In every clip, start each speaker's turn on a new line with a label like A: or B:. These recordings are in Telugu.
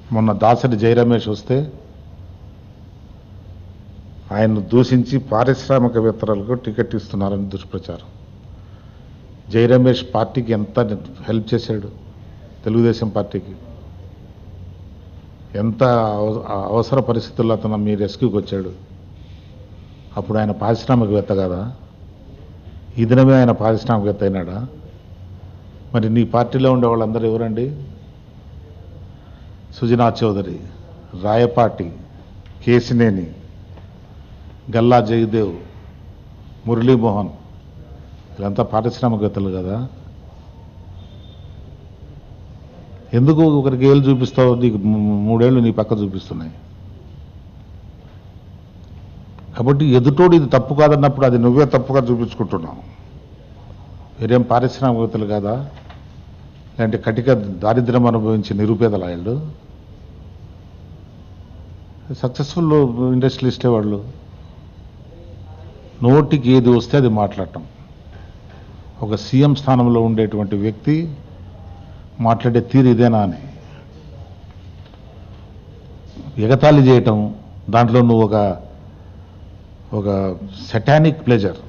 A: మొన్న దాసరి జయరమేష్ వస్తే ఆయన్ను దూషించి పారిశ్రామికవేత్తలకు టికెట్ ఇస్తున్నారని దుష్ప్రచారం జయరమేష్ పార్టీకి ఎంత హెల్ప్ చేశాడు తెలుగుదేశం పార్టీకి ఎంత అవ- అవసర పరిస్థితుల్లో అతను మీ రెస్క్యూకి వచ్చాడు అప్పుడు ఆయన పారిశ్రామికవేత్త కదా ఈ దినమే ఆయన పారిశ్రామికవేత్త అయినాడా మరి నీ పార్టీలో ఉండే వాళ్ళందరూ ఎవరండి సుజనా చౌదరి రాయపాటి కేసినేని గల్లా జయదేవ్ మురళీమోహన్ వీళ్ళంతా పారిశ్రామికవేత్తలు కదా ఎందుకు ఒకరికి ఏళ్ళు చూపిస్తావు నీకు మూ- మూడేళ్ళు నీ పక్క చూపిస్తున్నాయి కాబట్టి ఎదుటోడు ఇది తప్పు కాదన్నప్పుడు అది నువ్వే తప్పుగా చూపించుకుంటున్నావు వీరేం పారిశ్రామికవేత్తలు కాదా లేదంటే కటిక దారిద్ర్యం అనుభవించి నిరుపేదల వాళ్ళు సక్సెస్ఫుల్ ఇండస్ట్రియలిస్టే వాళ్ళు నోటికి ఏది వస్తే అది మాట్లాడటం ఒక సీఎం స్థానంలో ఉండేటువంటి వ్యక్తి మాట్లాడే తీరు ఇదేనా అని ఎగతాళి చేయటం దాంట్లో నువ్వు ఒక ఒక సెటానిక్ ప్లెజర్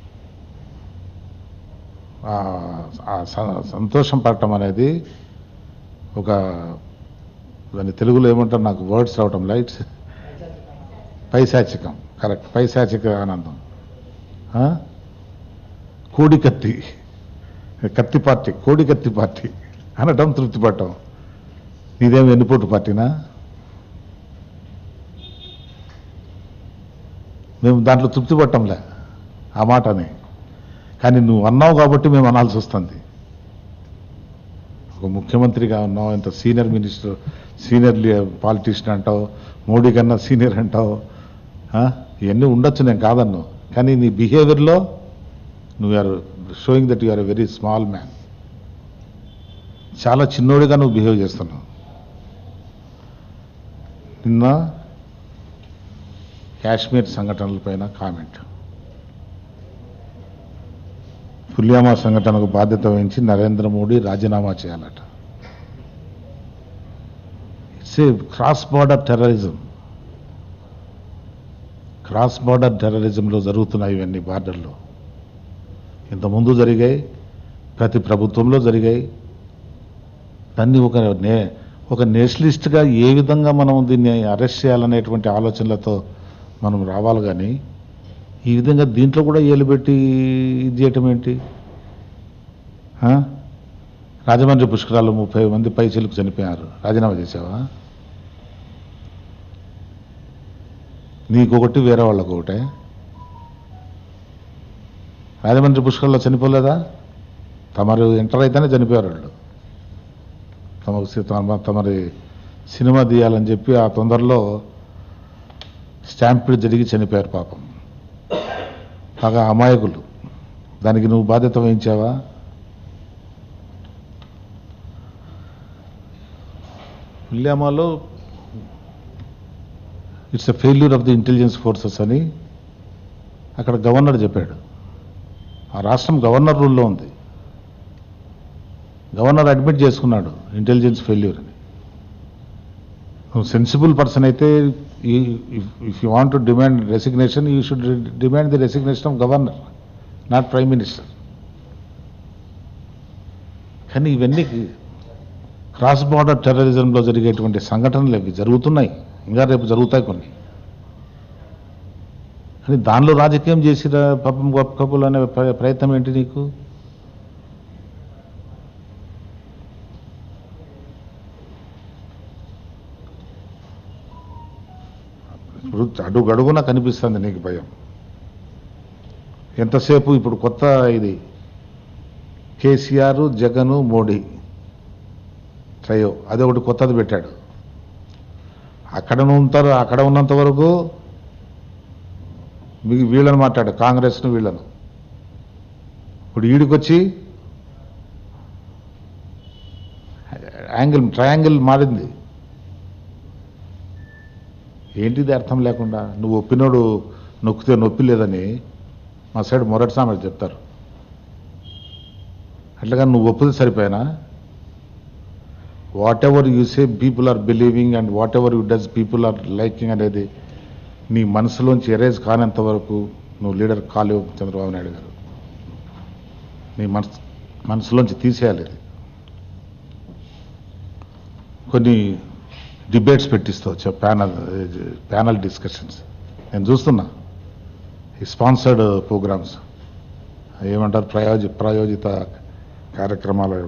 A: సంతోషం పడటం అనేది ఒక దాన్ని తెలుగులో ఏమంటారు నాకు వర్డ్స్ రావటం లైట్స్ పైశాచికం కరెక్ట్ పైశాచిక ఆనందం ఆ? కోడి కత్తి కత్తి పార్టీ కోడి కత్తి పార్టీ అనటం తృప్తి పడటం నీదేం వెన్నుపోటు పార్టీనా మేము దాంట్లో తృప్తి పట్టంలే ఆ మాటని కానీ నువ్వు అన్నావు కాబట్టి మేము అనాల్సి వస్తుంది ఒక ముఖ్యమంత్రిగా ఉన్నావు ఇంత సీనియర్ మినిస్టర్ సీనియర్ పాలిటీషియన్ అంటావు మోడీ కన్నా సీనియర్ అంటావు ఆ? ఇవన్నీ ఉండొచ్చు నేను కాదన్ను కానీ నీ బిహేవియర్లో నువ్వు are showing that you are a very small man చాలా చిన్నోడిగా నువ్వు బిహేవ్ చేస్తున్నావు నిన్న కాశ్మీర్ సంఘటనలపైన కామెంట్ పుల్యామా సంఘటనకు బాధ్యత వహించి నరేంద్ర మోడీ రాజీనామా చేయాలట it's a cross border terrorism cross border టెర్రరిజంలో జరుగుతున్నాయి ఇవన్నీ బార్డర్లో ఇంతకుముందు జరిగాయి ప్రతి ప్రభుత్వంలో జరిగాయి దాన్ని ఒక నే ఒక నేషనలిస్ట్గా ఏ విధంగా మనం దీన్ని అరెస్ట్ చేయాలనేటువంటి ఆలోచనలతో మనం రావాలి కానీ ఈ విధంగా దీంట్లో కూడా ఏలు పెట్టి ఇది చేయటం ఏంటి ఆ? రాజమండ్రి పుష్కరాలు ముప్పై మంది పై చిలుకు చనిపోయారు రాజీనామా చేసావా నీకొకటి వేరే వాళ్ళకు ఒకటే రాజమండ్రి పుష్కరాల్లో చనిపోలేదా తమరు ఎంటర్ అయితేనే చనిపోయారు వాళ్ళు తమకు సి- తమ- తమరి సినిమా తీయాలని చెప్పి ఆ తొందరలో స్టాంపిడ్ జరిగి చనిపోయారు పాపం బాగా అమాయకులు దానికి నువ్వు బాధ్యత వహించావా పుల్యామాలో it's a failure of the intelligence forces అని అక్కడ గవర్నర్ చెప్పాడు ఆ రాష్ట్రం గవర్నర్ రూల్లో ఉంది గవర్నర్ అడ్మిట్ చేసుకున్నాడు ఇంటెలిజెన్స్ ఫెయిల్యూర్ అని నువ్వు సెన్సిబుల్ పర్సన్ అయితే if you want to demand resignation you should demand the resignation of governor not prime minister కానీ ఇవన్నీ క్రాస్ బార్డర్ టెర్రరిజంలో జరిగేటువంటి సంఘటనలు ఇవి జరుగుతున్నాయి ఇంకా రేపు జరుగుతాయి కొన్ని కానీ దానిలో రాజకీయం చేసిన పాపం గొప్ప కప్పులు అనే ప్ర- ప్రయత్నం ఏంటి నీకు ఇప్పుడు అడుగు అడుగున కనిపిస్తుంది నీకు భయం ఎంతసేపు ఇప్పుడు కొత్త ఇది కేసీఆర్ జగను మోడీ ట్రయో అది ఒకటి కొత్తది పెట్టాడు అక్కడ ఉంటారు అక్కడ ఉన్నంత వరకు మీకు వీళ్ళని మాట్లాడు కాంగ్రెస్ను వీళ్ళను ఇప్పుడు ఈడికొచ్చి యాంగిల్ ట్రయాంగిల్ మారింది ఏంటిది అర్థం లేకుండా నువ్వు ఒప్పినోడు నొక్కితే నొప్పి లేదని మా సైడ్ మొరటి సామెత చెప్తారు అట్లాగా నువ్వు ఒప్పితే సరిపోయినా whatever you say people are believing and whatever you does people are liking అనేది నీ మనసులోంచి ఎరేజ్ కానంత వరకు నువ్వు లీడర్ కాలేవు చంద్రబాబు నాయుడు గారు నీ మనసు మనసులోంచి తీసేయాలి ఇది కొన్ని డిబేట్స్ పెట్టిస్తావు ప్యానల్ ప్యానల్ డిస్కషన్స్ నేను చూస్తున్నా ఈ స్పాన్సర్డ్ ప్రోగ్రామ్స్ ఏమంటారు ప్రయోజి ప్రాయోజిత కార్యక్రమాలు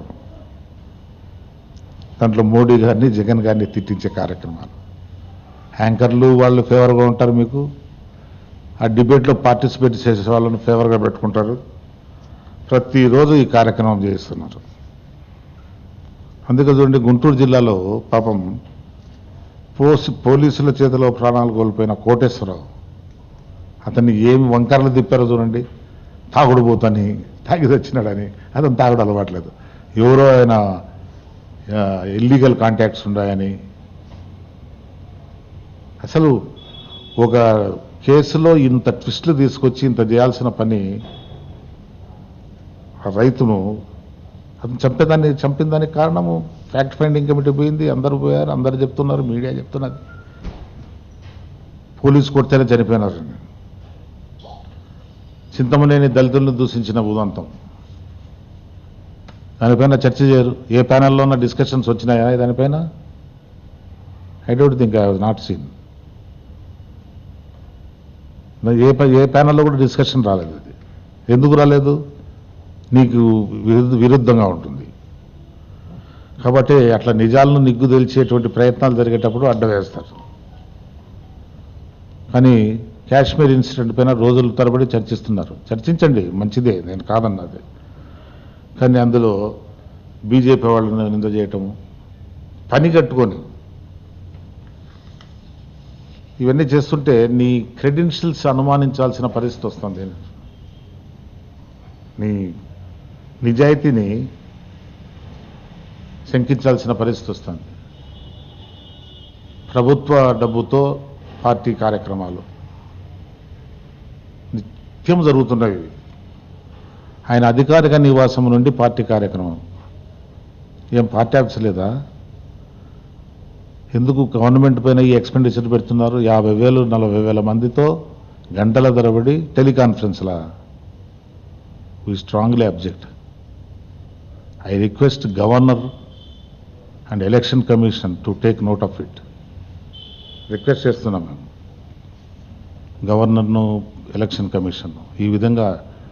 A: దాంట్లో మోడీ గారిని జగన్ గారిని తిట్టించే కార్యక్రమాలు యాంకర్లు వాళ్ళు ఫేవర్గా ఉంటారు మీకు ఆ డిబేట్లో పార్టిసిపేట్ చేసే వాళ్ళని ఫేవర్గా పెట్టుకుంటారు ప్రతిరోజు ఈ కార్యక్రమం చేస్తున్నారు అందుకే చూడండి గుంటూరు జిల్లాలో పాపం పోస్ పోలీసుల చేతిలో ప్రాణాలు కోల్పోయిన కోటేశ్వరరావు అతన్ని ఏమి వంకరలు తిప్పారో చూడండి తాగుడు పోతని తాగి తెచ్చినాడని అతను తాగుడు అలవాట్లేదు ఎవరో ఆయన ఇల్లీగల్ కాంటాక్ట్స్ ఉన్నాయని అసలు ఒక కేసులో ఇంత ట్విస్టులు తీసుకొచ్చి ఇంత చేయాల్సిన పని ఆ రైతును అతను చంపేదాన్ని చంపిన దానికి కారణము ఫ్యాక్ట్ ఫైండింగ్ కమిటీ పోయింది అందరూ పోయారు అందరు చెప్తున్నారు మీడియా చెప్తున్నది పోలీసు కొడితేనే చనిపోయినారు చింతమనేని దళితులను దూషించిన ఉదంతం దానిపైన చర్చ చేయరు ఏ ప్యానెల్లోన డిస్కషన్స్ వచ్చినాయా దానిపైన I don't think I was not seen a ప- ఏ ప్యానెల్లో కూడా డిస్కషన్ రాలేదు అది ఎందుకు రాలేదు నీకు విరుద్ధ విరుద్ధంగా ఉంటుంది కాబట్టి అట్లా నిజాలను నిగ్గు తెలిచేటువంటి ప్రయత్నాలు జరిగేటప్పుడు అడ్డవేస్తారు కానీ కాశ్మీర్ ఇన్సిడెంట్ పైన రోజుల తరబడి చర్చిస్తున్నారు చర్చించండి మంచిదే నేను కాదన్నది కానీ అందులో బీజేపీ వాళ్ళని నింద చేయటం పని కట్టుకొని ఇవన్నీ చేస్తుంటే నీ క్రెడెన్షియల్స్ అనుమానించాల్సిన పరిస్థితి వస్తుంది నీ నిజాయితీని శంకించాల్సిన పరిస్థితి వస్తుంది ప్రభుత్వ డబ్బుతో పార్టీ కార్యక్రమాలు నిత్యం జరుగుతున్నవి ఇవి. ఆయన అధికారిక నివాసం నుండి పార్టీ కార్యక్రమం ఏం పార్టీ ఆఫీస్ లేదా ఎందుకు గవర్నమెంట్ పైన ఈ ఎక్స్పెండిచర్ పెడుతున్నారు యాభై వేలు నలభై వేల మందితో గంటల తరబడి టెలికాన్ఫరెన్స్లా we strongly object I request governor and election commission to take note of it request చేస్తున్నాం మేము గవర్నర్ను ఎలక్షన్ కమిషన్ ఈ విధంగా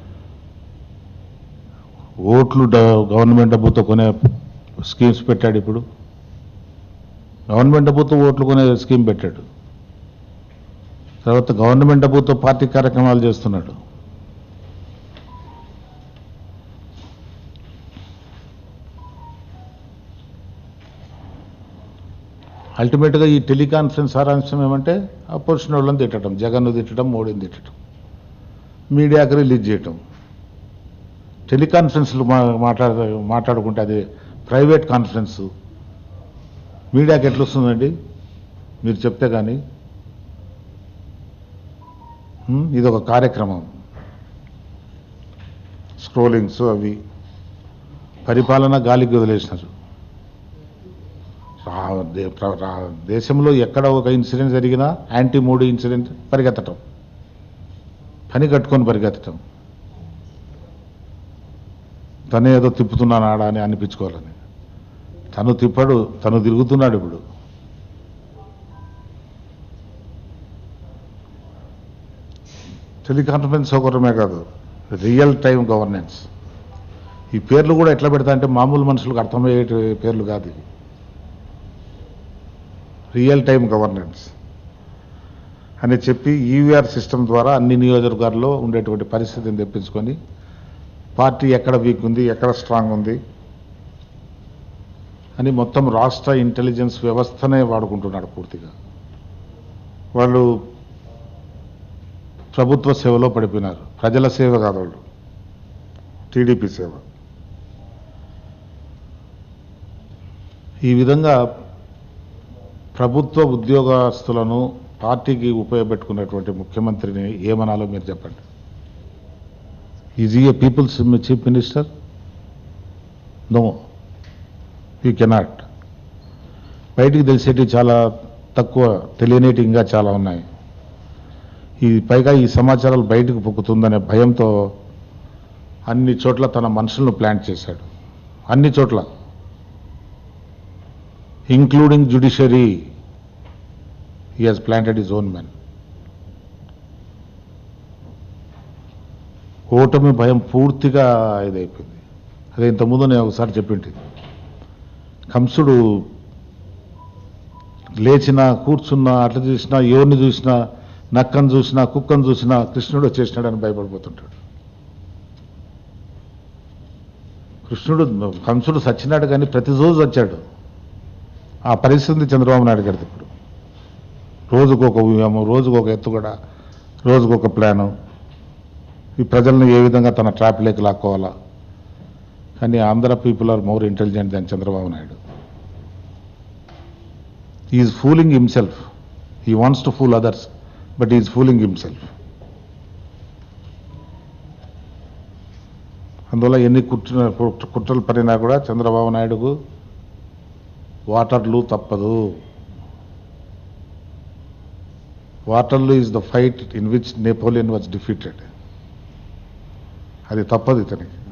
A: ఓట్లు డ- గవర్నమెంట్ డబ్బుతో కొనే స్కీమ్స్ పెట్టాడు ఇప్పుడు గవర్నమెంట్ డబ్బుతో ఓట్లు కొనే స్కీమ్ పెట్టాడు తర్వాత గవర్నమెంట్ డబ్బుతో పార్టీ కార్యక్రమాలు చేస్తున్నాడు అల్టిమేట్గా ఈ టెలికాన్ఫరెన్స్ సారాంశం ఏమంటే అపోజిషన్ వాళ్ళని తిట్టడం జగన్ను తిట్టడం మోడీని తిట్టడం మీడియాకి రిలీజ్ చేయటం టెలికాన్ఫరెన్స్లు మా మాట్లాడ మాట్లాడుకుంటే అది ప్రైవేట్ కాన్ఫరెన్స్ మీడియాకి ఎట్లా వస్తుందండి మీరు చెప్తే కానీ హ్మ్, ఇది ఒక కార్యక్రమం స్క్రోలింగ్స్ అవి పరిపాలన గాలికి వదిలేసినారు రా- దే- ప్ర- రా- దేశంలో ఎక్కడ ఒక ఇన్సిడెంట్ జరిగినా యాంటీ మోడీ ఇన్సిడెంట్ పరిగెత్తటం పని కట్టుకొని పరిగెత్తటం తనే ఏదో తిప్పుతున్నాను ఆడ అని అనిపించుకోవాలని తను తిప్పడు తను తిరుగుతున్నాడు ఇప్పుడు టెలికాన్ఫరెన్స్ సౌకర్యమే కాదు రియల్ టైం గవర్నెన్స్ ఈ పేర్లు కూడా ఎట్లా పెడతా అంటే మామూలు మనుషులకు అర్థమయ్యే పేర్లు కాదు ఇవి రియల్ టైం గవర్నెన్స్ అని చెప్పి ఈవీఆర్ సిస్టమ్ ద్వారా అన్ని నియోజకవర్గాల్లో ఉండేటువంటి పరిస్థితిని తెప్పించుకొని పార్టీ ఎక్కడ వీక్ ఉంది ఎక్కడ స్ట్రాంగ్ ఉంది అని మొత్తం రాష్ట్ర ఇంటెలిజెన్స్ వ్యవస్థనే వాడుకుంటున్నాడు పూర్తిగా వాళ్ళు ప్రభుత్వ సేవలో పడిపోయినారు ప్రజల సేవ కాదు వాళ్ళు టీడీపీ సేవ ఈ విధంగా ప్రభుత్వ ఉద్యోగస్తులను పార్టీకి ఉపయోగపెట్టుకున్నటువంటి ముఖ్యమంత్రిని ఏమనాలో మీరు చెప్పండి ఈజ్ ఈ people's chief minister no you cannot బయటికి తెలిసేటివి చాలా తక్కువ తెలియనేటి ఇంకా చాలా ఉన్నాయి ఈ పైగా ఈ సమాచారాలు బయటకు పొక్కుతుందనే భయంతో అన్ని చోట్ల తన మనుషులను ప్లాంట్ చేశాడు అన్ని చోట్ల including judiciary he has planted his own men ఓటమి భయం పూర్తిగా ఇదైపోయింది అదే ఇంతకుముందు నేను ఒకసారి చెప్పింటి కంసుడు లేచినా కూర్చున్నా అట్లా చూసినా ఎవరిని చూసినా నక్కను చూసినా కుక్కను చూసినా కృష్ణుడు వచ్చేసినాడని భయపడిపోతుంటాడు కృష్ణుడు కంసుడు సచ్చినాడు కానీ ప్రతిరోజు వచ్చాడు ఆ పరిస్థితి చంద్రబాబు నాయుడు గారిది ఇప్పుడు రోజుకొక వ్యూహము రోజుకొక ఎత్తుగడ రోజుకొక ప్లాను ఈ ప్రజలను ఏ విధంగా తన ట్రాప్లోకి లాక్కోవాలా కానీ Andhra people are more intelligent than Chandrababu Naidu is fooling himself he wants to fool others but is fooling himself అందువల్ల ఎన్ని కుట్ర కుట్రలు పడినా కూడా చంద్రబాబు నాయుడుకు వాటర్లు తప్పదు Waterloo is the fight in which Napoleon was defeated అది తప్పదు ఇతనికి